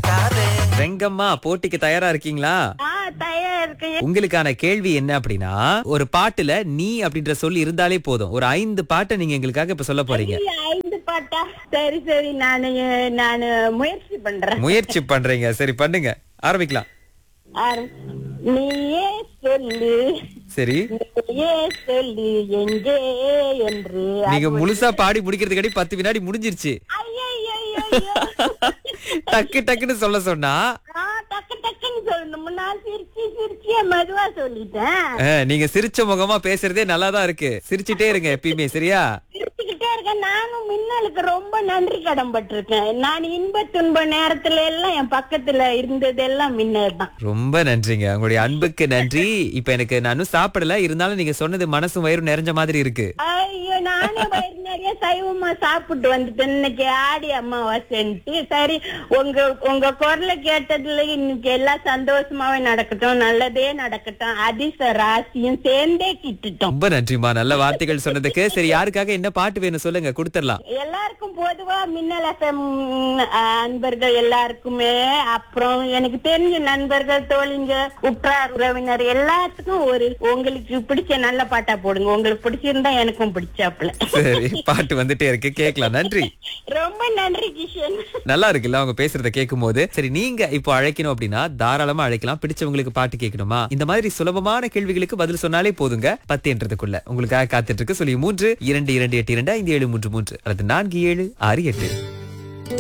கேட்காதே ரெங்கம்மா போட்டிக்கு தயாரா இருக்கீங்களா ஆ தயாரா இருக்கு உங்களுக்கான கேள்வி என்ன அப்படின்னா ஒரு பாட்டுல நீ அப்படின்ற சொல்லி இருந்தாலே போதும் ஒரு ஐந்து பாட்டை நீங்க எங்களுக்காக இப்ப சொல்ல போறீங்க ஐயா, ஐந்து பாட்டா சரி சரி நானு நானு முயற்சி பண்றேன் முயற்சி பண்றீங்க சரி பண்ணுங்க ஆரம்பிக்கலாம் ஆரம். நீயே சொல்லு சரி நீயே சொல்லு எங்கே என்று நீங்க முழுசா பாடி முடிக்கிறதுக்காடி பத்து வினாடி முடிஞ்சிருச்சு ஐயையையையோ. டக்கு டக்குன்னு சொல்ல சொன்னா ஆ, டக்கு டக்குன்னு சொல்லணும் நான் சிரிச்சு சிரிச்சியே மெதுவா சொல்லிட்டேன் அஹ், நீங்க சிரிச்ச முகமா பேசுறதே நல்லாதான் இருக்கு சிரிச்சிட்டே இருங்க எப்பயுமே சரியா சிரிச்சுக்கிட்டே இருக்கேன் நானும் மின்னலுக்கு ரொம்ப நன்றி கடன் பட்டிருக்கேன் நான் இன்ப துன்ப நேரத்துல எல்லாம் என் பக்கத்துல இருந்ததெல்லாம் மின்னல் தான் ரொம்ப நன்றிங்க உங்களுடைய அன்புக்கு நன்றி இப்ப எனக்கு நானும் சாப்பிடல இருந்தாலும் நீங்க சொன்னது மனசும் வயிறும் நிறைஞ்ச மாதிரி இருக்கு ஐயோ நானே வயிறு நிறைய சைவமா சாப்பிட்டு வந்துட்டேன் இன்னைக்கு ஆடி அம்மாவாசைன்ட்டு சரி உங்க உங்க குரலை கேட்டதுல இன்னைக்கு எல்லாம் சந்தோஷமாவே நடக்கட்டும் நல்லதே நடக்கட்டும் அதிச ராசியும் சேர்ந்தே கிட்டுட்டோம் ரொம்ப நன்றிமா நல்ல வார்த்தைகள் சொன்னதுக்கு சரி யாருக்காக என்ன பாட்டு வேணும் சொல்லுங்க கொடுத்துடலாம் எல்லாருக்கும் பொதுவா மின்னல் எஃப்எம் அன்பர்கள் எல்லாருக்குமே அப்புறம் எனக்கு தெரிஞ்ச நண்பர்கள் தோழிங்க உற்றார் உறவினர் எல்லாத்துக்கும் ஒரு உங்களுக்கு பிடிச்ச நல்ல பாட்டா போடுங்க உங்களுக்கு பிடிச்சிருந்தா எனக்கும் பிடிச்சாப்புல சரி பாட்டு வந்துட்டே இருக்கு கேட்கலாம் நன்றி ரொம்ப நன்றி கிஷன் நல்லா இருக்குல்ல அவங்க பேசுறத கேட்கும் போது சரி நீங்க இப்போ அழைக்கணும் அப்படின்னா தாராளமா அழைக்கலாம் பிடிச்சவங்களுக்கு பாட்டு கேட்கணுமா இந்த மாதிரி சுலபமான கேள்விகளுக்கு பதில் சொன்னாலே போதுங்க பத்துன்றதுக்குள்ள உங்களுக்காக காத்துட்டு இருக்கு சொல்லி மூன்று இரண்டு இரண்டு எட்டு இரண்டு ஐந்து ஏழு மூன்று மூன்று அல்லது நான்கு ஏழு ஆறு எட்டு